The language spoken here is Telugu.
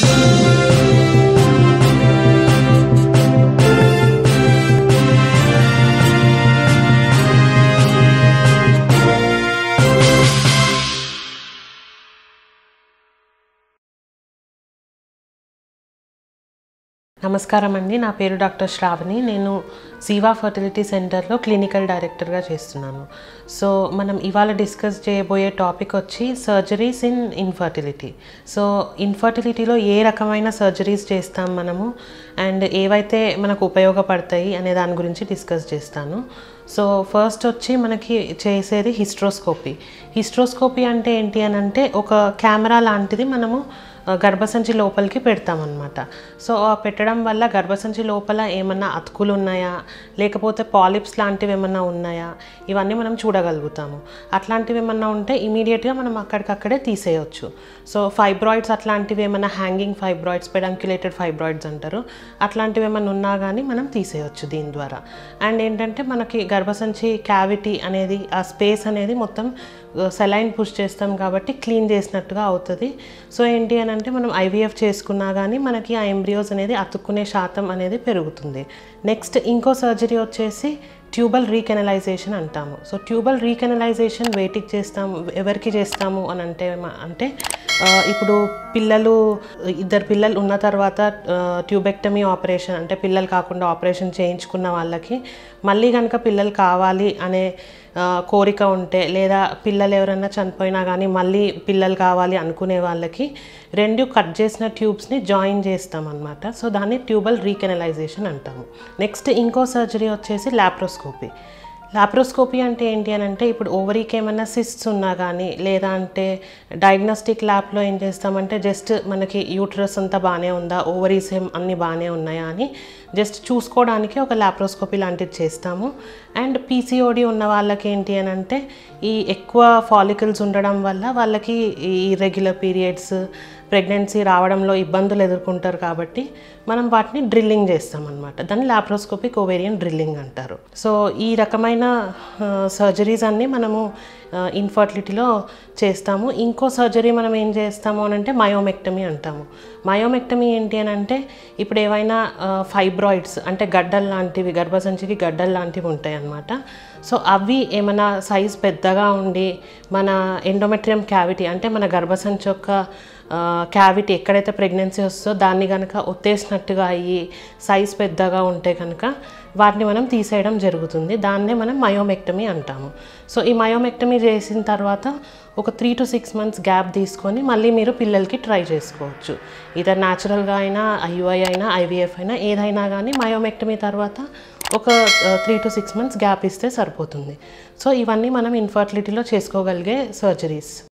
నమస్కారం అండి నా పేరు డాక్టర్ శ్రావణి నేను జీవా ఫర్టిలిటీ సెంటర్లో క్లినికల్ డైరెక్టర్గా చేస్తున్నాను సో మనం ఇవాళ డిస్కస్ చేయబోయే టాపిక్ వచ్చి సర్జరీస్ ఇన్ ఇన్ఫర్టిలిటీ సో ఇన్ఫర్టిలిటీలో ఏ రకమైన సర్జరీస్ చేస్తాం మనము అండ్ ఏవైతే మనకు ఉపయోగపడతాయి అనే దాని గురించి డిస్కస్ చేస్తాను సో ఫస్ట్ వచ్చి మనకి చేసేది హిస్ట్రోస్కోపీ హిస్ట్రోస్కోపీ అంటే ఏంటి అని అంటే ఒక కెమెరా లాంటిది మనము ఆ, గర్భసంచి లోపలికి పెడతామన్నమాట సో ఆ పెట్టడం వల్ల గర్భసంచి లోపల ఏమన్నా అతుకులు ఉన్నాయా లేకపోతే పాలిప్స్ లాంటివి ఏమన్నా ఉన్నాయా ఇవన్నీ మనం చూడగలుగుతాము అట్లాంటివి ఏమన్నా ఉంటే ఇమీడియట్గా మనం అక్కడికక్కడే తీసేయొచ్చు సో ఫైబ్రాయిడ్స్ అట్లాంటివి ఏమన్నా హ్యాంగింగ్ ఫైబ్రాయిడ్స్ పెడంక్యులేటెడ్ ఫైబ్రాయిడ్స్ అంటారు అట్లాంటివి ఏమన్నా ఉన్నా కానీ మనం తీసేయొచ్చు దీని ద్వారా అండ్ ఏంటంటే మనకి గర్భసంచి క్యావిటీ అనేది ఆ స్పేస్ అనేది మొత్తం సెలైన్ పుష్ చేస్తాం కాబట్టి క్లీన్ చేసినట్టుగా అవుతుంది సో ఏంటి అని అంటే మనం ఐవీఎఫ్ చేసుకున్నా కానీ మనకి ఆ ఎంబ్రియోస్ అనేది అతుక్కునే శాతం అనేది పెరుగుతుంది నెక్స్ట్ ఇంకో సర్జరీ వచ్చేసి ట్యూబల్ రీకెనలైజేషన్ అంటాము సో ట్యూబల్ రీకెనలైజేషన్ వేటికి చేస్తాము ఎవరికి చేస్తాము అని అంటే మ- అంటే ఆ, ఇప్పుడు పిల్లలు ఇద్దరు పిల్లలు ఉన్న తర్వాత ట్యూబెక్టమీ ఆపరేషన్ అంటే పిల్లలు కాకుండా ఆపరేషన్ చేయించుకున్న వాళ్ళకి మళ్ళీ కనుక పిల్లలు కావాలి అనే ఆ, కోరిక ఉంటే లేదా పిల్లలు ఎవరైనా చనిపోయినా కానీ మళ్ళీ పిల్లలు కావాలి అనుకునే వాళ్ళకి రెండు కట్ చేసిన ట్యూబ్స్ని జాయిన్ చేస్తాం అనమాట సో దాన్ని ట్యూబల్ రీకెనలైజేషన్ అంటాము నెక్స్ట్ ఇంకో సర్జరీ వచ్చేసి లాప్రోస్కోపీ లాప్రోస్కోపీ అంటే ఏంటి అని అంటే ఇప్పుడు ఓవరీకి ఏమైనా సిస్ట్స్ ఉన్నా కానీ లేదా అంటే డయాగ్నోస్టిక్ ల్యాబ్లో ఏం చేస్తామంటే జస్ట్ మనకి యూట్రస్ అంతా బాగానే ఉందా ఓవరీస్ ఏం అన్నీ బాగానే ఉన్నాయా అని జస్ట్ చూసుకోవడానికి ఒక లాప్రోస్కోపీ లాంటిది చేస్తాము అండ్ పీసీఓడి ఉన్న వాళ్ళకి ఏంటి అని అంటే ఈ ఎక్కువ ఫాలికల్స్ ఉండడం వల్ల వాళ్ళకి ఈ రెగ్యులర్ పీరియడ్స్ ప్రెగ్నెన్సీ రావడంలో ఇబ్బందులు ఎదుర్కొంటారు కాబట్టి మనం వాటిని డ్రిల్లింగ్ చేస్తాం అనమాట దాన్ని లాప్రోస్కోపిక్ ఓవేరియన్ డ్రిల్లింగ్ అంటారు సో ఈ రకమైన సర్జరీస్ అన్నీ మనము ఇన్ఫర్టిలిటీలో చేస్తాము ఇంకో సర్జరీ మనం ఏం చేస్తాము అని అంటే మయోమెక్టమీ అంటాము మయోమెక్టమీ ఏంటి అని అంటే ఇప్పుడు ఏవైనా ఫైబ్రాయిడ్స్ అంటే గడ్డలు లాంటివి గర్భసంచికి గడ్డలు లాంటివి ఉంటాయి అన్నమాట సో అవి ఏమైనా సైజ్ పెద్దగా ఉండి మన ఎండోమెట్రియం క్యావిటీ అంటే మన గర్భసంచి యొక్క క్యావిటీ ఎక్కడైతే ప్రెగ్నెన్సీ వస్తుందో దాన్ని కనుక ఒత్తేసినట్టుగా అయ్యి సైజ్ పెద్దగా ఉంటే కనుక వాటిని మనం తీసేయడం జరుగుతుంది దాన్నే మనం మయోమెక్టమీ అంటాము సో ఈ మయోమెక్టమీ చేసిన తర్వాత ఒక three to six months gap తీసుకొని మళ్ళీ మీరు పిల్లలకి ట్రై చేసుకోవచ్చు ఇదర్ న్యాచురల్గా అయినా ఐయుఐ అయినా ఐవీఎఫ్ అయినా ఏదైనా కానీ మయోమెక్టమీ తర్వాత ఒక three to six months gap ఇస్తే సరిపోతుంది సో ఇవన్నీ మనం ఇన్ఫర్టిలిటీలో చేసుకోగలిగే సర్జరీస్